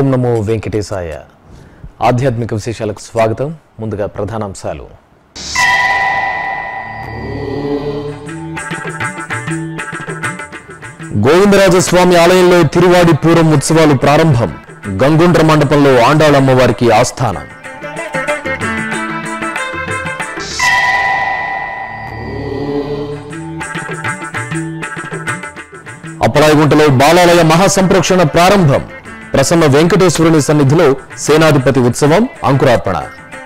ఓం నమో వెంకటేశాయ ఆధ్యాత్మిక విశేషాలకు స్వాగతం ముందుగా ప్రధానాంశాలు గోవిందరాజస్వామి ఆలయంలో తిరువాడి పూరం ఉత్సవాలు ప్రారంభం గంగుండ్ర మండపంలో ఆండాళ్ అమ్మవారికి ఆస్థానం అప్పలాయగుంటలో బాలాలయ మహాసంప్రోక్షణ ప్రారంభం ప్రసన్న వెంకటేశ్వరుని సన్నిధిలో సేనాధిపతి ఉత్సవం అంకురార్పణ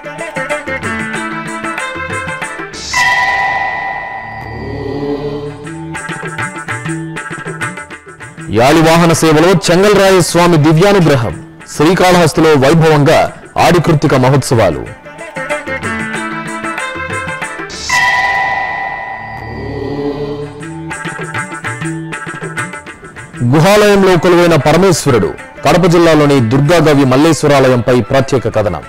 యాలివాహన సేవలో చెంగల్రాయ స్వామి దివ్యానుగ్రహం శ్రీకాళహస్తిలో వైభవంగా ఆడికృత్తిక మహోత్సవాలు గుహాలయంలో కొలువైన పరమేశ్వరుడు కడప జిల్లాలోని దుర్గాగవి మల్లేశ్వరాలయంపై ప్రత్యేక కథనం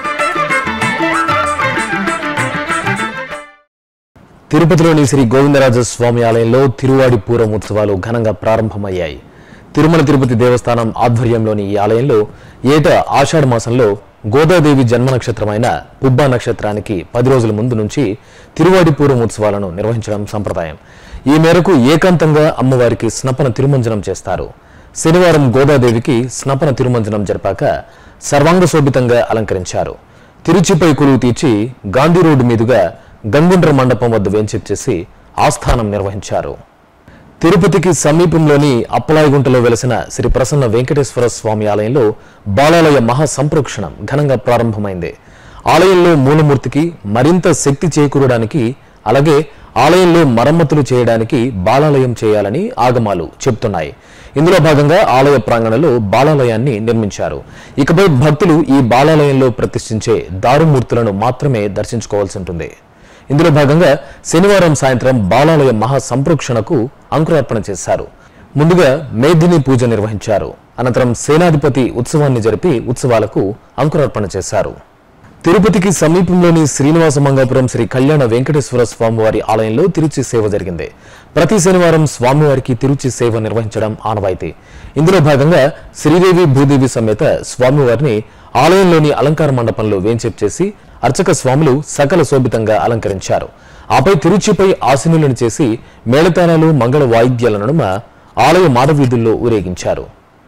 తిరుపతిలోని శ్రీ గోవిందరాజ స్వామి ఆలయంలో తిరువాడి పూరం ఉత్సవాలు ఘనంగా ప్రారంభమయ్యాయి తిరుమల తిరుపతి దేవస్థానం ఆధ్వర్యంలోని ఈ ఆలయంలో ఏటా ఆషాఢ మాసంలో గోదాదేవి జన్మ నక్షత్రమైన పుబ్బా నక్షత్రానికి పది రోజుల ముందు నుంచి తిరువాడి పూరం ఉత్సవాలను నిర్వహించడం సంప్రదాయం ఈ మేరకు ఏకాంతంగా అమ్మవారికి స్నపన తిరుమంజనం చేస్తారు శనివారం గోదాదేవికి స్నపన తిరుమంజనం జరిపాక సర్వాంగ శోభితంగా అలంకరించారు తిరుచిపై కొలువు తీర్చి గాంధీ రోడ్డు మీదుగా గంగుండ్ర మండపం వద్ద వేంచేసి ఆస్థానం నిర్వహించారు తిరుపతికి సమీపంలోని అప్పలాయగుంటలో వెలసిన శ్రీ ప్రసన్న వెంకటేశ్వర స్వామి ఆలయంలో బాలాలయ మహా సంప్రోక్షణం ఘనంగా ప్రారంభమైంది ఆలయంలో మూలమూర్తికి మరింత శక్తి చేకూరడానికి అలాగే ఆలయంలో మరమ్మతులు చేయడానికి బాలాలయం చేయాలని ఆగమాలు చెబుతున్నాయి ఇందులో భాగంగా ఆలయ ప్రాంగణంలో బాలాలయాన్ని నిర్మించారు ఇకపై భక్తులు ఈ బాలాలయంలో ప్రతిష్ఠించే దారుమూర్తులను మాత్రమే దర్శించుకోవాల్సి ఉంటుంది ఇందులో భాగంగా శనివారం సాయంత్రం బాలాలయ మహా సంప్రోక్షణకు అంకురార్పణ చేశారు ముందుగా మేధిని పూజ నిర్వహించారు అనంతరం సేనాధిపతి ఉత్సవాన్ని జరిపి ఉత్సవాలకు అంకురార్పణ చేశారు తిరుపతికి సమీపంలోని శ్రీనివాస మంగాపురం శ్రీ కళ్యాణ వెంకటేశ్వర స్వామివారి ఆలయంలో తిరుచి సేవ జరిగింది ప్రతి శనివారం స్వామివారికి తిరుచి సేవ నిర్వహించడం ఆనవాయితీ ఇందులో భాగంగా శ్రీదేవి భూదేవి సమేత స్వామివారిని ఆలయంలోని అలంకార మండపంలో వేంచేపు చేసి అర్చక స్వాములు సకల శోభితంగా అలంకరించారు ఆపై తిరుచిపై ఆసీనులను చేసి మేళతాళాలు మంగళ వాయిద్యాల నడుమ ఆలయ మాడవీధుల్లో ఊరేగించారు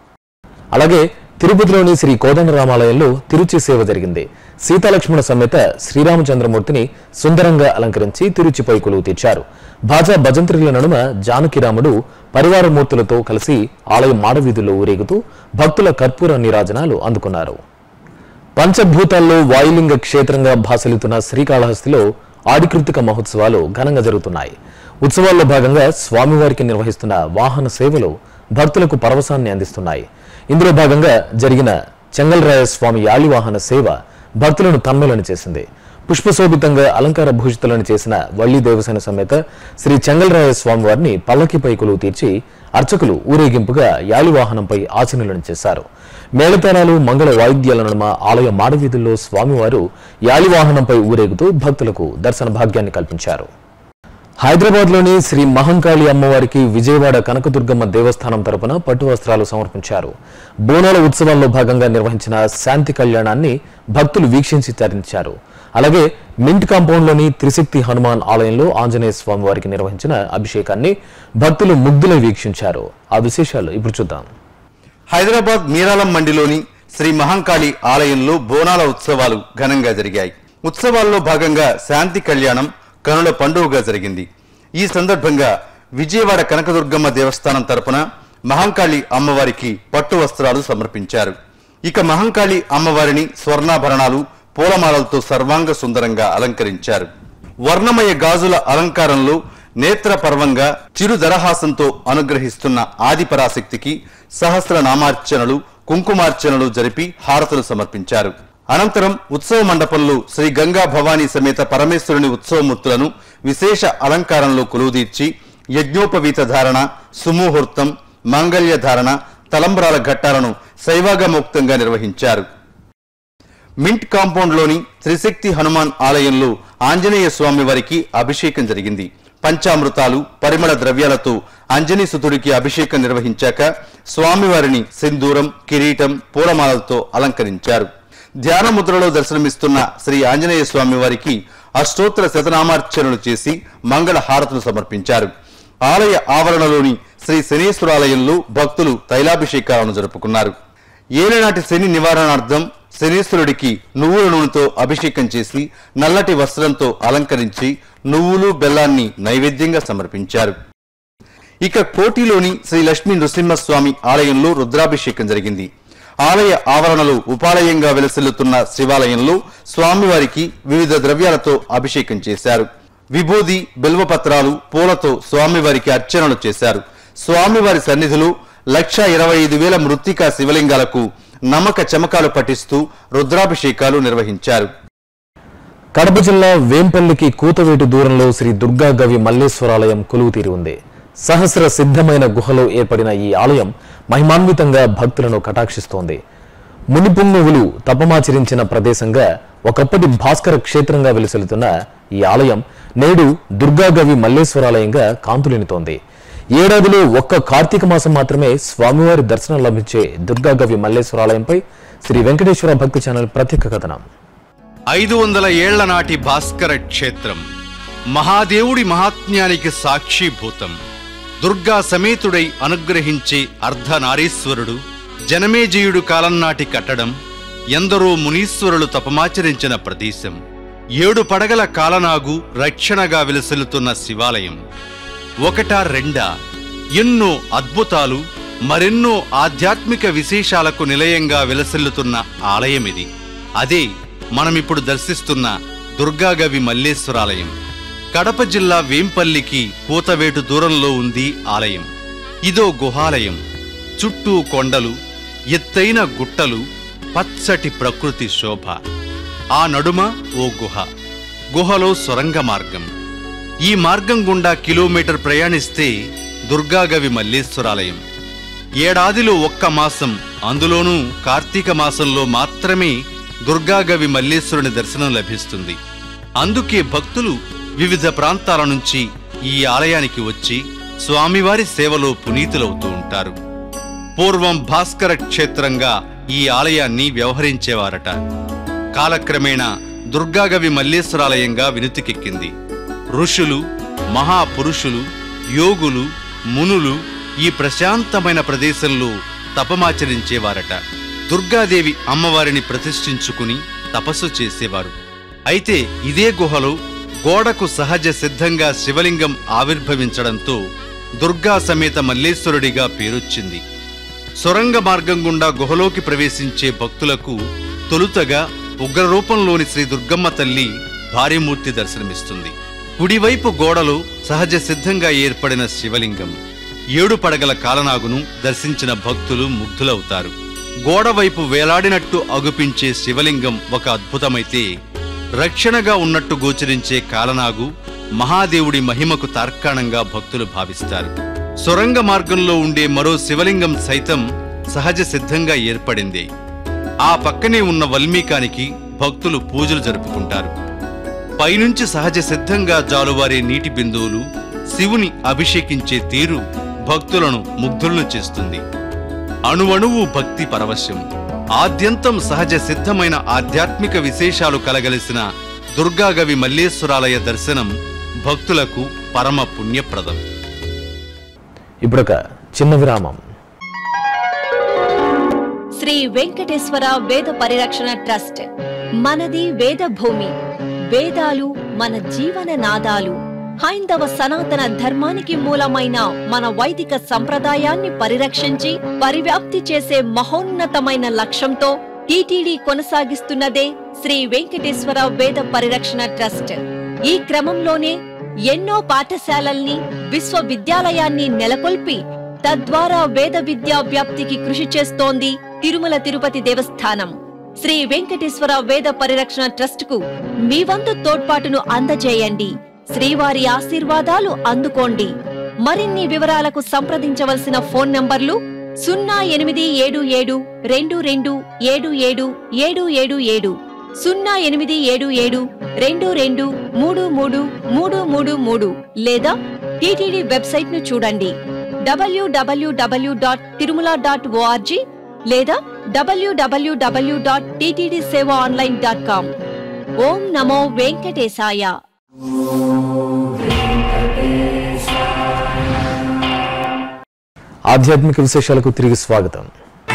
అలాగే తిరుపతిలోని శ్రీ కోదండరామాలయంలో తిరుచి సేవ జరిగింది సీతాలక్ష్మణ సమేత శ్రీరామచంద్రమూర్తిని సుందరంగా అలంకరించి తిరుచిపై కొలువు తీర్చారు భాజా భజంత్రిల నడుమ జానకిరాముడు పరివార మూర్తులతో కలిసి ఆలయ మాడవీధుల్లో ఊరేగుతూ భక్తుల కర్పూర నీరాజనాలు అందుకున్నారు పంచభూతాల్లో వాయులింగ క్షేత్రంగా భాసలుతున్న శ్రీకాళహస్తిలో ఆడికృతిక మహోత్సవాలు ఘనంగా జరుగుతున్నాయి ఉత్సవాల్లో భాగంగా స్వామివారికి నిర్వహిస్తున్న వాహన సేవలు భక్తులకు పరవశాన్ని అందిస్తున్నాయి ఇందులో భాగంగా జరిగిన చెంగల్రాయ స్వామి యాలివాహన సేవ భక్తులను తన్మలను చేసింది పుష్పశోభితంగా అలంకార భూషితులను చేసిన వల్లి దేవసేన సమేత శ్రీ చెంగల్రాయ స్వామివారిని పల్లకిపై కొలువు తీర్చి అర్చకులు ఊరేగింపుగా యాలివాహనంపై ఆచరణలను చేశారు మేళతాళాలు మంగళ వాయిద్యాల నడుమ ఆలయ మాడవీధుల్లో స్వామివారు యాలివాహనంపై ఊరేగుతూ భక్తులకు దర్శన భాగ్యాన్ని కల్పించారు హైదరాబాద్లోని శ్రీ మహంకాళి అమ్మవారికి విజయవాడ కనకదుర్గమ్మ దేవస్థానం తరపున పట్టు వస్త్రాలు సమర్పించారు బోనాల ఉత్సవాల్లో భాగంగా నిర్వహించిన శాంతి కళ్యాణాన్ని భక్తులు వీక్షించి తరించారు అలాగే మింట్ కాంపౌండ్లోని త్రిశక్తి హనుమాన్ ఆలయంలో ఆంజనేయ స్వామి వారికి నిర్వహించిన అభిషేకాన్ని భక్తులు ముగ్ధులై వీక్షించారు ఆ విశేషాలు ఇప్పుడు చూద్దాం హైదరాబాద్ మీరాలం మండిలోని శ్రీ మహంకాళి ఆలయంలో బోనాల ఉత్సవాలు ఘనంగా జరిగాయి ఉత్సవాల్లో భాగంగా శాంతి కళ్యాణం కనుల పండుగగా జరిగింది ఈ సందర్భంగా విజయవాడ కనకదుర్గమ్మ దేవస్థానం తరపున మహంకాళి అమ్మవారికి పట్టు వస్త్రాలు సమర్పించారు ఇక మహంకాళి అమ్మవారిని స్వర్ణాభరణాలు పూలమాలలతో సర్వాంగ సుందరంగా అలంకరించారు వర్ణమయ గాజుల అలంకారంలో నేత్ర పర్వంగా చిరు దరహాసంతో అనుగ్రహిస్తున్న ఆదిపరాశక్తికి సహస్ర నామార్చనలు కుంకుమార్చనలు జరిపి హారతులు సమర్పించారు అనంతరం ఉత్సవ మండపంలో శ్రీ గంగా భవానీ సమేత పరమేశ్వరుని ఉత్సవమూర్తులను విశేష అలంకారంలో కొలువుదీర్చి యజ్ఞోపవీత ధారణ సుముహూర్తం మాంగళ్య ధారణ తలంబ్రాల ఘట్టాలను శైవాగమోక్తంగా నిర్వహించారు మింట్ కాంపౌండ్లోని త్రిశక్తి హనుమాన్ ఆలయంలో ఆంజనేయ స్వామి వారికి అభిషేకం జరిగింది పంచామృతాలు పరిమళ ద్రవ్యాలతో అంజనీ సుతుడికి అభిషేకం నిర్వహించాక స్వామివారిని సింధూరం కిరీటం పూలమాలలతో అలంకరించారు ధ్యాన ముద్రలో దర్శనమిస్తున్న శ్రీ ఆంజనేయ స్వామి వారికి అష్టోత్తర శతనామార్చనలు చేసి మంగళ హారతులు సమర్పించారు ఆలయ ఆవరణలోని శ్రీ శనీశ్వరాలయంలో భక్తులు తైలాభిషేకాలను జరుపుకున్నారు ఏలనాటి శని నివారణార్థం శనీశ్వరుడికి నువ్వుల నూనెతో అభిషేకం చేసి నల్లటి వస్త్రంతో అలంకరించి నువ్వులు బెల్లాన్ని నైవేద్యంగా సమర్పించారు ఇక కోటిలోని శ్రీ లక్ష్మీ నృసింహస్వామి ఆలయంలో రుద్రాభిషేకం జరిగింది ఆలయ ఆవరణలో ఉపాలయంగా వెలసిల్లుతున్న శివాలయంలో స్వామివారికి వివిధ ద్రవ్యాలతో అభిషేకం చేశారు విభూది బిల్వపత్రాలు పూలతో స్వామివారికి అర్చనలు చేశారు స్వామివారి సన్నిధిలో లక్ష ఇరవై ఐదు వేల మృత్తికా శివలింగాలకు నమ్మక చమకాలు పఠిస్తూ రుద్రాభిషేకాలు నిర్వహించారు కడప జిల్లా వేంపల్లికి కూతవేటు దూరంలో శ్రీ దుర్గా గవి మల్లేశ్వరాలయం కొలువు తీరి ఉంది సహస్ర సిద్ధమైన గుహలో ఏర్పడిన ఈ ఆలయం మహిమాన్వితంగా భక్తులను కటాక్షిస్తోంది మునిపుంగువులు తపమాచరించిన ప్రదేశంగా ఒకప్పటి భాస్కర క్షేత్రంగా వెలుసెలుతున్న ఈ ఆలయం నేడు దుర్గాగవి మల్లేశ్వరాలయంగా కాంతులినుతోంది ఏడాదిలో ఒక్క కార్తీక మాసం మాత్రమే స్వామివారి దర్శనం లభించే దుర్గాగవి మల్లేశ్వరాలయంపై శ్రీ వెంకటేశ్వర భక్తి ఛానల్ ప్రత్యేక కథనం ఐదు వందల ఏళ్ల నాటి భాస్కర క్షేత్రం మహాదేవుడి మహాత్మ్యానికి సాక్షిభూతం దుర్గా సమేతుడై అనుగ్రహించే అర్ధనారీశ్వరుడు జనమేజయుడు కాలం నాటి కట్టడం ఎందరో మునీశ్వరులు తపమాచరించిన ప్రదేశం ఏడు పడగల కాలనాగు రక్షణగా విలసిల్లుతున్న శివాలయం ఒకటా రెండా ఎన్నో అద్భుతాలు మరెన్నో ఆధ్యాత్మిక విశేషాలకు నిలయంగా విలసిల్లుతున్న ఆలయమిది అదే మనమిప్పుడు దర్శిస్తున్న దుర్గాగవి మల్లేశ్వరాలయం కడప జిల్లా వేంపల్లికి కూతవేటు దూరంలో ఉంది ఆలయం ఇదో గుహాలయం చుట్టూ కొండలు ఎత్తైన గుట్టలు పచ్చటి ప్రకృతి శోభ ఆ నడుమ ఓ గుహ గుహలో సొరంగ మార్గం ఈ మార్గం గుండా కిలోమీటర్ ప్రయాణిస్తే దుర్గాగవి మల్లేశ్వరాలయం ఏడాదిలో ఒక్క మాసం అందులోనూ కార్తీక మాసంలో మాత్రమే దుర్గాగవి మల్లేశ్వరుని దర్శనం లభిస్తుంది అందుకే భక్తులు వివిధ ప్రాంతాల నుంచి ఈ ఆలయానికి వచ్చి స్వామివారి సేవలో పునీతులవుతూ ఉంటారు పూర్వం భాస్కర క్షేత్రంగా ఈ ఆలయాన్ని వ్యవహరించేవారట కాలక్రమేణా దుర్గాగవి మల్లేశ్వరాలయంగా వినుతికెక్కింది ఋషులు మహాపురుషులు యోగులు మునులు ఈ ప్రశాంతమైన ప్రదేశంలో తపమాచరించేవారట దుర్గాదేవి అమ్మవారిని ప్రతిష్ఠించుకుని తపస్సు చేసేవారు అయితే ఇదే గుహలో గోడకు సహజ సిద్ధంగా శివలింగం ఆవిర్భవించడంతో దుర్గా సమేత మల్లేశ్వరుడిగా పేరొచ్చింది సొరంగ మార్గం గుండా గుహలోకి ప్రవేశించే భక్తులకు తొలుతగా ఉగ్రరూపంలోని శ్రీ దుర్గమ్మ తల్లి భారీమూర్తి దర్శనమిస్తుంది కుడివైపు గోడలో సహజ సిద్ధంగా ఏర్పడిన శివలింగం ఏడు పడగల కాలనాగును దర్శించిన భక్తులు ముగ్ధులవుతారు గోడవైపు వేలాడినట్టు అగుపించే శివలింగం ఒక అద్భుతమైతే రక్షణగా ఉన్నట్టు గోచరించే కాలనాగు మహాదేవుడి మహిమకు తార్కాణంగా భక్తులు భావిస్తారు సొరంగ మార్గంలో ఉండే మరో శివలింగం సైతం సహజ సిద్ధంగా ఏర్పడింది ఆ పక్కనే ఉన్న వల్మీకానికి భక్తులు పూజలు జరుపుకుంటారు పైనుంచి సహజ సిద్ధంగా జాలువారే నీటి బిందువులు శివుని అభిషేకించే తీరు భక్తులను ముగ్ధులను చేస్తుంది అణువణువు భక్తి పరవశం ఆద్యంతం సహజ సిద్ధమైన ఆధ్యాత్మిక విశేషాలు కలగలిసిన దుర్గాగవి మల్లేశ్వరాలయ దర్శనం భక్తులకు పరమ పుణ్యప్రదం ఇప్పుడొక చిన్న విరామం శ్రీ వెంకటేశ్వర వేద పరిరక్షణ ట్రస్ట్ మనది వేద భూమి వేదాలు మన జీవన నాదాలు హైందవ సనాతన ధర్మానికి మూలమైన మన వైదిక సంప్రదాయాన్ని పరిరక్షించి పరివ్యాప్తి చేసే మహోన్నతమైన లక్ష్యంతో టీటీడీ కొనసాగిస్తున్నదే శ్రీ వెంకటేశ్వర వేద పరిరక్షణ ట్రస్ట్ ఈ క్రమంలోనే ఎన్నో పాఠశాలల్ని విశ్వవిద్యాలయాన్ని నెలకొల్పి తద్వారా వేద విద్యా వ్యాప్తికి కృషి చేస్తోంది తిరుమల తిరుపతి దేవస్థానం శ్రీ వెంకటేశ్వర వేద పరిరక్షణ ట్రస్ట్ కు మీ వంతు తోడ్పాటును అందజేయండి శ్రీవారి ఆశీర్వాదాలు అందుకోండి మరిన్ని వివరాలకు సంప్రదించవలసిన ఫోన్ నంబర్లు సున్నా ఎనిమిది ఏడు ఏడు రెండు రెండు ఏడు ఏడు ఏడు ఏడు ఏడు సున్నా ఎనిమిది ఏడు ఏడు రెండు రెండు మూడు మూడు మూడు మూడు మూడు లేదా టీటీడీ వెబ్సైట్ ను చూడండి WWW dot Tirumala dot ORG లేదా WWW dot TTD seva online dot com ఓం నమో వెంకటేశాయ ఆధ్యాత్మిక విశేషాలకు తిరిగి స్వాగతం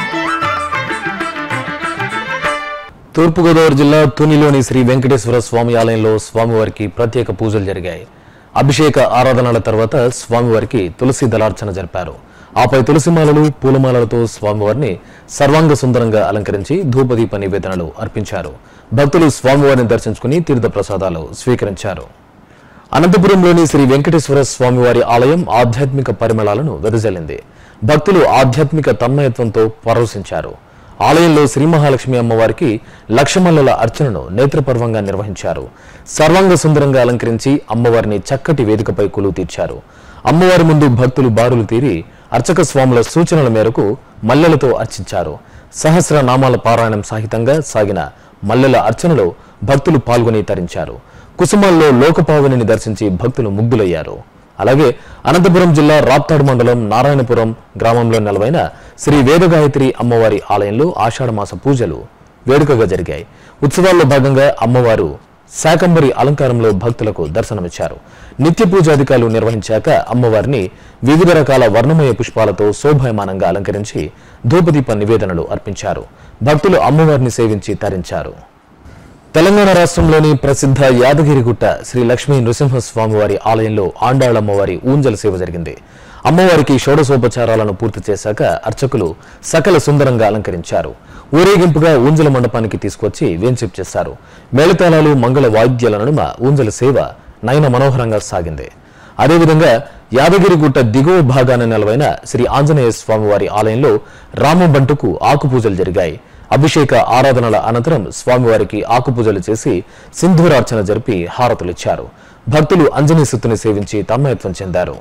తూర్పుగోదావరి జిల్లా తునిలోని శ్రీ వెంకటేశ్వర స్వామి ఆలయంలో స్వామివారికి ప్రత్యేక పూజలు జరిగాయి అభిషేక ఆరాధనల తర్వాత స్వామివారికి తులసి దళార్చన జరిపారు ఆపై తులసిమాలలు పూలమాలలతో స్వామివారిని సర్వాంగ సుందరంగా అలంకరించి ధూపదీప నివేదనలు అర్పించారు భక్తులు స్వామివారిని దర్శించుకుని తీర్థ ప్రసాదాలు స్వీకరించారు అనంతపురంలోని శ్రీ వెంకటేశ్వర స్వామివారి ఆలయం ఆధ్యాత్మిక పరిమళాలను వెదజల్లింది భక్తులు ఆధ్యాత్మిక తన్మయత్వంతో పరవశించారు ఆలయంలో శ్రీ మహాలక్ష్మి అమ్మవారికి లక్షమల్లల అర్చనను నేత్రపర్వంగా నిర్వహించారు సర్వాంగ సుందరంగా అలంకరించి అమ్మవారిని చక్కటి వేదికపై కొలువు తీర్చారు అమ్మవారి ముందు భక్తులు బారులు తీరి అర్చక స్వాముల సూచనల మేరకు మల్లెలతో అర్చించారు సహస్ర నామాల పారాయణం సహితంగా సాగిన మల్లెల అర్చనలో భక్తులు పాల్గొని తరించారు కుసుమాల్లో లోకపావనిని దర్శించి భక్తులు ముగ్ధులయ్యారు అలాగే అనంతపురం జిల్లా రాప్తాడు మండలం నారాయణపురం గ్రామంలో నెలవైన శ్రీ వేదగాయత్రి అమ్మవారి ఆలయంలో ఆషాఢమాస పూజలు వేడుకగా జరిగాయి ఉత్సవాల్లో భాగంగా అమ్మవారు శాకంబరి అలంకారంలో భక్తులకు దర్శనమిచ్చారు నిత్య పూజాధికారులు నిర్వహించాక అమ్మవారిని వివిధ రకాల వర్ణమయ పుష్పాలతో శోభాయమానంగా అలంకరించి ధూపదీప నివేదనలు అర్పించారు భక్తులు అమ్మవారిని సేవించి తరించారు తెలంగాణ రాష్ట్రంలోని ప్రసిద్ధ యాదగిరిగుట్ట శ్రీ లక్ష్మీ నృసింహస్వామివారి ఆలయంలో ఆండాళమ్మవారి ఊంజల సేవ జరిగింది అమ్మవారికి షోడశోపచారాలను పూర్తి చేశాక అర్చకులు సకల సుందరంగా అలంకరించారు ఊరేగింపుగా ఊంజల మండపానికి తీసుకొచ్చి వేంచేపు చేశారు మేళతాళాలు మంగళ వాయిద్యాల నడుమ ఊంజల సేవ నయన మనోహరంగా సాగింది అదేవిధంగా యాదగిరిగుట్ట దిగువ భాగాన నెలవైన శ్రీ ఆంజనేయ స్వామివారి ఆలయంలో రామబంటుకు ఆకుపూజలు జరిగాయి అభిషేక ఆరాధనల అనంతరం స్వామివారికి ఆకుపూజలు చేసి సింధూరార్చన జరిపి హారతులిచ్చారు భక్తులు అంజనీ సుత్తుని సేవించి తన్మయత్వం చెందారు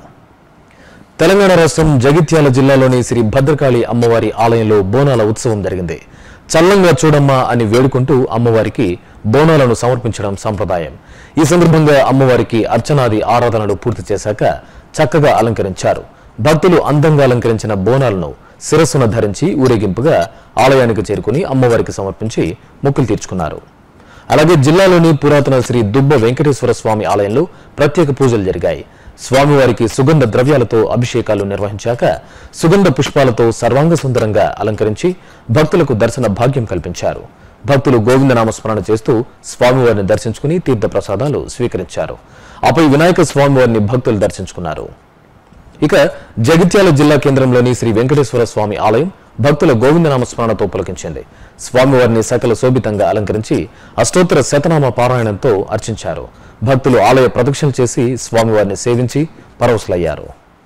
తెలంగాణ రాష్ట్రం జగిత్యాల జిల్లాలోని శ్రీ భద్రకాళి అమ్మవారి ఆలయంలో బోనాల ఉత్సవం జరిగింది చల్లంగా చూడమ్మా అని వేడుకుంటూ అమ్మవారికి బోనాలను సమర్పించడం సంప్రదాయం ఈ సందర్భంగా అమ్మవారికి అర్చనాది ఆరాధనలు పూర్తి చేశాక చక్కగా అలంకరించారు భక్తులు అందంగా అలంకరించిన బోనాలను శిరస్సున ధరించి ఊరేగింపుగా ఆలయానికి చేరుకుని అమ్మవారికి సమర్పించి మొక్కులు తీర్చుకున్నారు అలాగే జిల్లాలోని పురాతన శ్రీ దుబ్బ వెంకటేశ్వర స్వామి ఆలయంలో ప్రత్యేక పూజలు జరిగాయి స్వామివారికి సుగంధ ద్రవ్యాలతో అభిషేకాలు నిర్వహించాక సుగంధ పుష్పాలతో సర్వాంగ సుందరంగా అలంకరించి భక్తులకు దర్శన భాగ్యం కల్పించారు భక్తులు గోవిందనామస్మరణ చేస్తూ స్వామివారిని దర్శించుకుని తీర్థ ప్రసాదాలు స్వీకరించారు ఆపై వినాయక స్వామివారిని భక్తులు దర్శించుకున్నారు ఇక జగిత్యాల జిల్లా కేంద్రంలోని శ్రీ వెంకటేశ్వర స్వామి ఆలయం భక్తుల గోవిందనామస్మరణతో పులకించింది స్వామివారిని సకల శోభితంగా అలంకరించి అష్టోత్తర శతనామ పారాయణంతో అర్చించారు భక్తులు ఆలయ ప్రదక్షిణ చేసి స్వామివారిని సేవించి పరవశులయ్యారు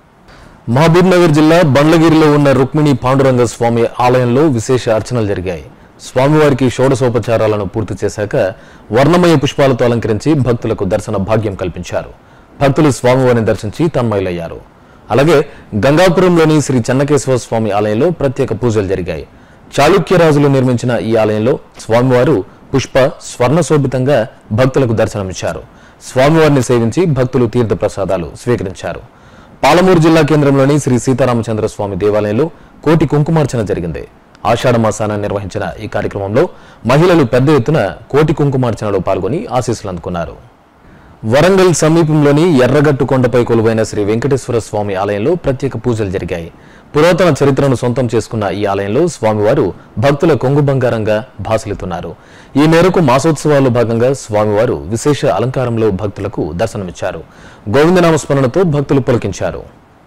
మహబూబ్ నగర్ జిల్లా బండ్లగిరిలో ఉన్న రుక్మిణి పాండురంగ స్వామి ఆలయంలో విశేష అర్చనలు జరిగాయి స్వామివారికి షోడశోపచారాలను పూర్తి చేశాక వర్ణమయ పుష్పాలతో అలంకరించి భక్తులకు దర్శన భాగ్యం కల్పించారు భక్తులు స్వామివారిని దర్శించి తన్మయులయ్యారు అలాగే గంగాపురంలోని శ్రీ చెన్నకేశ్వర స్వామి ఆలయంలో ప్రత్యేక పూజలు జరిగాయి చాళుక్య రాజులు నిర్మించిన ఈ ఆలయంలో స్వామివారు పుష్ప స్వర్ణ శోభితంగా భక్తులకు దర్శనమిచ్చారు స్వామివారిని సేవించి భక్తులు తీర్థ ప్రసాదాలు స్వీకరించారు పాలమూరు జిల్లా కేంద్రంలోని శ్రీ సీతారామచంద్ర స్వామి దేవాలయంలో కోటి కుంకుమార్చన జరిగింది ఆషాఢ మాసాన నిర్వహించిన ఈ కార్యక్రమంలో మహిళలు పెద్ద ఎత్తున కోటి కుంకుమార్చనలో పాల్గొని ఆశీస్సులు అందుకున్నారు వరంగల్ సమీపంలోని ఎర్రగట్టు కొండపై కొలువైన శ్రీ వెంకటేశ్వర స్వామి ఆలయంలో ప్రత్యేక పూజలు జరిగాయి పురాతన చరిత్రను సొంతం చేసుకున్న ఈ ఆలయంలో స్వామివారు భక్తుల కొంగు బంగారంగా భాసలితున్నారు ఈ మేరకు మాసోత్సవాల్లో భాగంగా స్వామివారు విశేష అలంకారంలో భక్తులకు దర్శనమిచ్చారు గోవిందనామస్మరణతో భక్తులు పులకించారు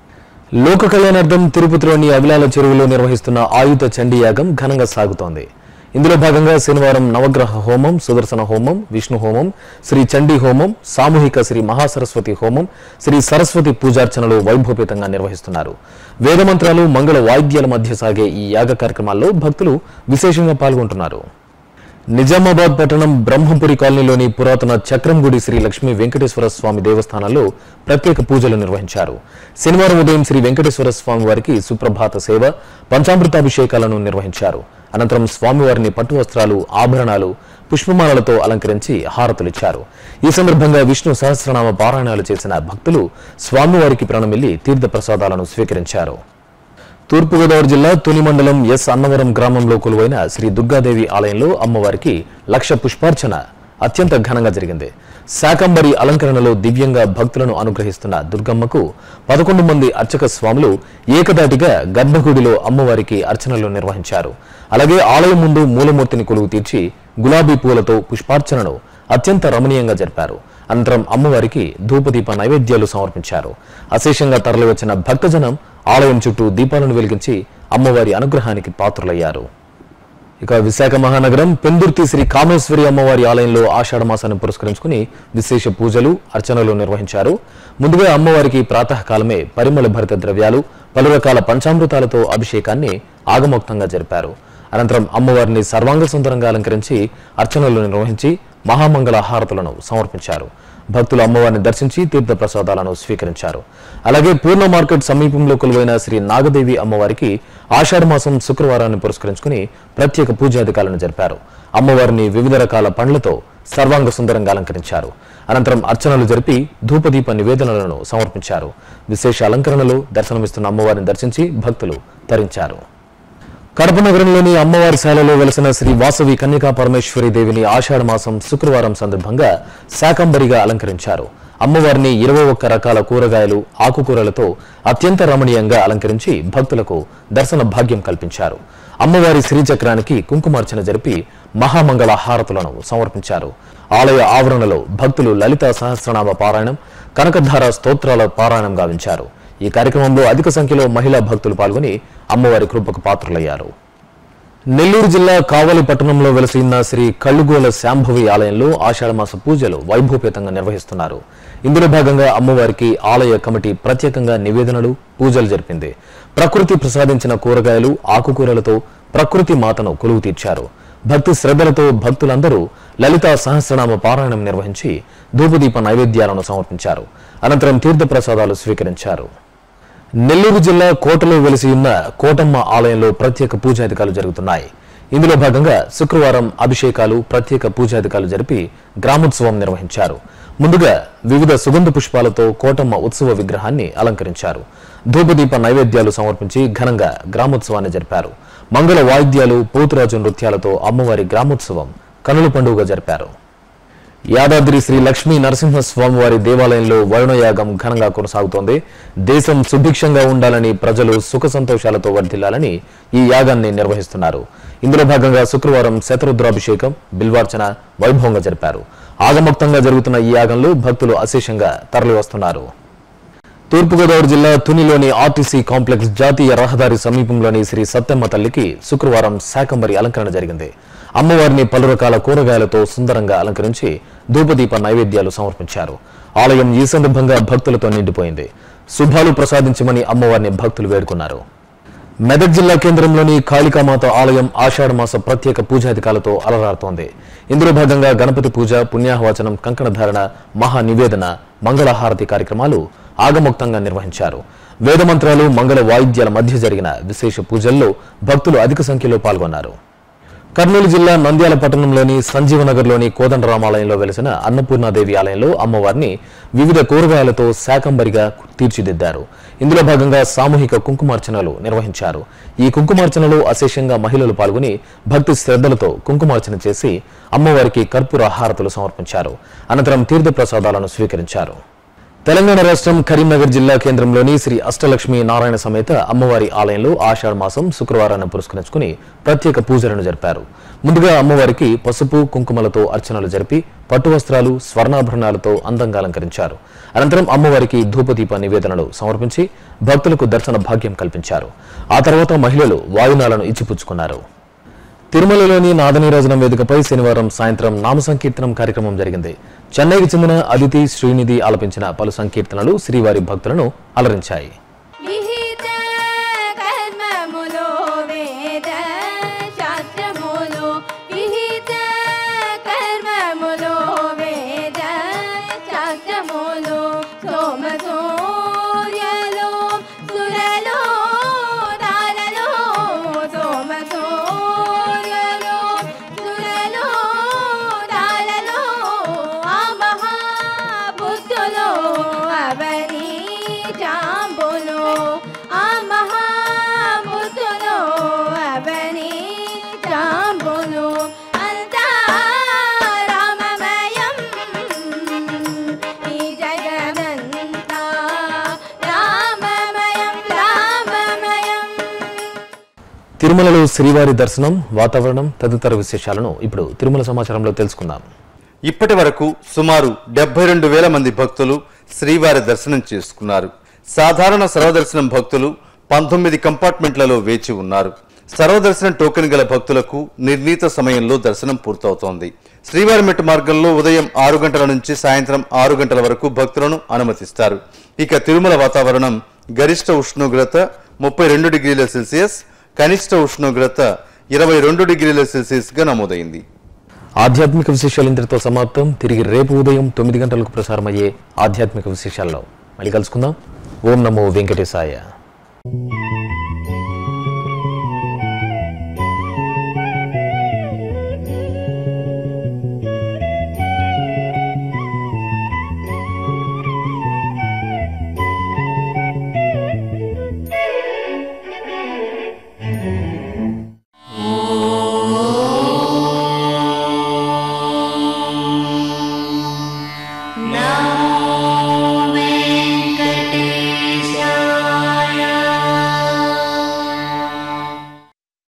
లోక కళ్యాణార్థం తిరుపతిలోని అవిలాల చెరువులో నిర్వహిస్తున్న ఆయుధ చండీ యాగం ఘనంగా సాగుతోంది ఇందులో భాగంగా శనివారం నవగ్రహ హోమం సుదర్శన హోమం విష్ణు హోమం శ్రీ చండీ హోమం సామూహిక శ్రీ మహాసరస్వతి హోమం శ్రీ సరస్వతి పూజార్చనలు వైభవపేతంగా నిర్వహిస్తున్నారు వేదమంత్రాలు మంగళ వాయిద్యాల మధ్య సాగే ఈ యాగ కార్యక్రమాల్లో భక్తులు విశేషంగా పాల్గొంటున్నారు నిజామాబాద్ పట్టణం బ్రహ్మపురి కాలనీలోని పురాతన చక్రంగుడి శ్రీ లక్ష్మీ వెంకటేశ్వర స్వామి దేవస్థానంలో ప్రత్యేక పూజలు నిర్వహించారు శనివారం ఉదయం శ్రీ వెంకటేశ్వర స్వామి వారికి సుప్రభాత సేవ పంచామృతాభిషేకాలను నిర్వహించారు అనంతరం స్వామివారిని పట్టు వస్త్రాలు ఆభరణాలు పుష్పమాలలతో అలంకరించి హారతులిచ్చారు ఈ సందర్భంగా విష్ణు సహస్రనామ పారాయణాలు చేసిన భక్తులు స్వామివారికి ప్రణమిల్లి తీర్థ ప్రసాదాలను స్వీకరించారు తూర్పుగోదావరి జిల్లా తుని మండలం ఎస్ అన్నవరం గ్రామంలో కొలువైన శ్రీ దుర్గాదేవి ఆలయంలో అమ్మవారికి లక్ష పుష్పార్చన అత్యంత ఘనంగా జరిగింది శాకంబరి అలంకరణలో దివ్యంగా భక్తులను అనుగ్రహిస్తున్న దుర్గమ్మకు పదకొండు మంది అర్చక స్వాములు ఏకదాటిగా గర్భగుడిలో అమ్మవారికి అర్చనలు నిర్వహించారు అలాగే ఆలయం ముందు మూలమూర్తిని కొలువు తీర్చి గులాబీ పూలతో పుష్పార్చనను అత్యంత రమణీయంగా జరిపారు అనంతరం అమ్మవారికి ధూపదీప నైవేద్యాలు సమర్పించారు అశేషంగా తరలివచ్చిన భక్తజనం ఆలయం చుట్టూ దీపాలను వెలిగించి అమ్మవారి అనుగ్రహానికి పాత్రులయ్యారు ఇక విశాఖ మహానగరం పెందుర్తి శ్రీ కామేశ్వరి అమ్మవారి ఆలయంలో ఆషాఢ మాసాన్ని పురస్కరించుకుని విశేష పూజలు అర్చనలు నిర్వహించారు ముందుగా అమ్మవారికి ప్రాతకాలమే పరిమళ భరిత ద్రవ్యాలు పలు రకాల పంచామృతాలతో అభిషేకాన్ని ఆగమోక్తంగా జరిపారు అనంతరం అమ్మవారిని సర్వాంగ సుందరంగా అలంకరించి అర్చనలు నిర్వహించి మహామంగళ హారతులను సమర్పించారు భక్తులు అమ్మవారిని దర్శించి తీర్థ ప్రసాదాలను స్వీకరించారు అలాగే పూర్ణ మార్కెట్ సమీపంలో కొలువైన శ్రీ నాగదేవి అమ్మవారికి ఆషాఢ మాసం శుక్రవారాన్ని పురస్కరించుకుని ప్రత్యేక పూజాధికారులను జరిపారు అమ్మవారిని వివిధ రకాల పండ్లతో సర్వాంగ సుందరంగా అలంకరించారు అనంతరం అర్చనలు జరిపి ధూపదీప నివేదనలను సమర్పించారు విశేష అలంకరణలో దర్శనమిస్తున్న అమ్మవారిని దర్శించి భక్తులు తరించారు కడప నగరంలోని అమ్మవారి శాలలో వెలసిన శ్రీ వాసవి కన్యకా పరమేశ్వరి దేవిని ఆషాఢ మాసం శుక్రవారం సందర్భంగా శాకంబరిగా అలంకరించారు అమ్మవారిని ఇరవై ఒక్క రకాల కూరగాయలు ఆకుకూరలతో అత్యంత రమణీయంగా అలంకరించి భక్తులకు దర్శన భాగ్యం కల్పించారు అమ్మవారి శ్రీచక్రానికి కుంకుమార్చన జరిపి మహామంగళ హారతులను సమర్పించారు ఆలయ ఆవరణలో భక్తులు లలిత సహస్రనామ పారాయణం కనకధార స్తోత్రాల పారాయణం గావించారు ఈ కార్యక్రమంలో అధిక సంఖ్యలో మహిళా భక్తులు పాల్గొని అమ్మవారి కృపకు పాత్రులయ్యారు నెల్లూరు జిల్లా కావలి పట్టణంలో వెలసిన శ్రీ కళ్ళుగోల శాంభవి ఆలయంలో ఆషాఢమాస పూజలు వైభవపేతంగా నిర్వహిస్తున్నారు ఇందులో భాగంగా అమ్మవారికి ఆలయ కమిటీ ప్రత్యేకంగా నివేదనలు పూజలు జరిపింది ప్రకృతి ప్రసాదించిన కూరగాయలు ఆకుకూరలతో ప్రకృతి మాతను కొలువు తీర్చారు భక్తి శ్రద్ధలతో భక్తులందరూ లలిత సహస్రనామ పారాయణం నిర్వహించి ధూపదీప నైవేద్యాలను సమర్పించారు అనంతరం తీర్థ ప్రసాదాలు స్వీకరించారు నెల్లూరు జిల్లా కోటలో వెలిసి ఉన్న కోటమ్మ ఆలయంలో ప్రత్యేక పూజాధికారులు జరుగుతున్నాయి ఇందులో భాగంగా శుక్రవారం అభిషేకాలు ప్రత్యేక పూజాధికారులు జరిపి గ్రామోత్సవం నిర్వహించారు ముందుగా వివిధ సుగంధ పుష్పాలతో కోటమ్మ ఉత్సవ విగ్రహాన్ని అలంకరించారు ధూపదీప నైవేద్యాలు సమర్పించి ఘనంగా గ్రామోత్సవాన్ని జరిపారు మంగళ వాయిద్యాలు పోతురాజు నృత్యాలతో అమ్మవారి గ్రామోత్సవం కనుల పండుగ జరిపారు యాదాద్రి శ్రీ లక్ష్మీ నరసింహస్వామివారి దేవాలయంలో వరుణయాగం ఘనంగా కొనసాగుతోంది దేశం సుభిక్షంగా ఉండాలని ప్రజలు సుఖ సంతోషాలతో వర్ధిల్లాలని ఈ యాగాన్ని నిర్వహిస్తున్నారు ఇందులో భాగంగా శుక్రవారం శతరుద్రాభిషేకం బిల్వార్చన వైభవంగా జరిపారు ఆగమోక్తంగా జరుగుతున్న ఈ యాగంలో భక్తులు అశేషంగా తరలివస్తున్నారు తూర్పుగోదావరి జిల్లా తునిలోని ఆర్టీసీ కాంప్లెక్స్ జాతీయ రహదారి సమీపంలోని శ్రీ సత్తమ్మ తల్లికి శుక్రవారం శాకంబరి అలంకరణ జరిగింది అమ్మవారిని పలు రకాల కూరగాయలతో సుందరంగా అలంకరించి ధూపదీప నైవేద్యాలు సమర్పించారు ఆలయం ఈ సందర్భంగా భక్తులతో నిండిపోయింది శుభాలు ప్రసాదించమని అమ్మవారిని భక్తులు వేడుకున్నారు మెదక్ జిల్లా కేంద్రంలోని కాళికామాత ఆలయం ఆషాఢ మాస ప్రత్యేక పూజాధికాలతో అలరారుతోంది ఇందులో భాగంగా గణపతి పూజ పుణ్యాహవచనం కంకణధారణ మహా నివేదన మంగళహారతి కార్యక్రమాలు ఆగమోక్తంగా నిర్వహించారు వేదమంత్రాలు మంగళ వాయిద్యాల మధ్య జరిగిన విశేష పూజల్లో భక్తులు అధిక సంఖ్యలో పాల్గొన్నారు కర్నూలు జిల్లా నంద్యాల పట్టణంలోని సంజీవనగర్లోని కోదండరామాలయంలో వెలిసిన అన్నపూర్ణాదేవి ఆలయంలో అమ్మవారిని వివిధ కూరగాయలతో శాకంబరిగా తీర్చిదిద్దారు ఇందులో భాగంగా సామూహిక కుంకుమార్చనలు నిర్వహించారు ఈ కుంకుమార్చనలో అశేషంగా మహిళలు పాల్గొని భక్తి శ్రద్ధలతో కుంకుమార్చన చేసి అమ్మవారికి కర్పూర హారతులు సమర్పించారు అనంతరం తీర్థ ప్రసాదాలను స్వీకరించారు తెలంగాణ రాష్ట్రం కరీంనగర్ జిల్లా కేంద్రంలోని శ్రీ అష్టలక్ష్మి నారాయణ సమేత అమ్మవారి ఆలయంలో ఆషాఢ మాసం శుక్రవారాన్ని పురస్కరించుకుని ప్రత్యేక పూజలను జరిపారు ముందుగా అమ్మవారికి పసుపు కుంకుమలతో అర్చనలు జరిపి పట్టు వస్త్రాలు స్వర్ణాభరణాలతో అందంగా అలంకరించారు అనంతరం అమ్మవారికి ధూపదీప నివేదనలు సమర్పించి భక్తులకు దర్శన భాగ్యం కల్పించారు ఆ తర్వాత మహిళలు వాయునాలను ఇచ్చిపుచ్చుకున్నారు తిరుమలలోని నాదనీరాజనం వేదికపై శనివారం సాయంత్రం నామ సంకీర్తనం కార్యక్రమం జరిగింది చెన్నైకి చెందిన అదితి శ్రీనిధి ఆలపించిన పలు సంకీర్తనలు శ్రీవారి భక్తులను అలరించాయి విహిత కర్మములో వేద శాస్త్రములు విహిత సోమసూర్యలో సురలో తారలో సోమసూర్యలో సురలో తారలో ఆ మహాబుద్ధులో అవని జాంబులో ఆ మహాబుద్ధులో అవని జాంబులో అంతా రామమయం ఈ జగదంతా రామమయం రామమయం తిరుమలలో శ్రీవారి దర్శనం వాతావరణం తదితర విశేషాలను ఇప్పుడు తిరుమల సమాచారంలో తెలుసుకుందాం ఇప్పటి వరకు సుమారు డెబ్బై రెండు వేల మంది భక్తులు శ్రీవారి దర్శనం చేసుకున్నారు సాధారణ సర్వదర్శనం భక్తులు పంతొమ్మిది కంపార్ట్మెంట్లలో వేచి ఉన్నారు సర్వదర్శనం టోకెన్ గల భక్తులకు నిర్ణీత సమయంలో దర్శనం పూర్తవుతోంది శ్రీవారి మెట్టు మార్గంలో ఉదయం ఆరు గంటల నుంచి సాయంత్రం ఆరు గంటల వరకు భక్తులను అనుమతిస్తారు ఇక తిరుమల వాతావరణం గరిష్ట ఉష్ణోగ్రత ముప్పై రెండు డిగ్రీల సెల్సియస్ కనిష్ట ఉష్ణోగ్రత ఇరవై రెండు డిగ్రీల సెల్సియస్ గా నమోదైంది ఆధ్యాత్మిక విశేషాలు ఇంతటితో సమాప్తం తిరిగి రేపు ఉదయం తొమ్మిది గంటలకు ప్రసారమయ్యే ఆధ్యాత్మిక విశేషాల్లో మళ్ళీ కలుసుకుందాం ఓం నమో వెంకటేశాయ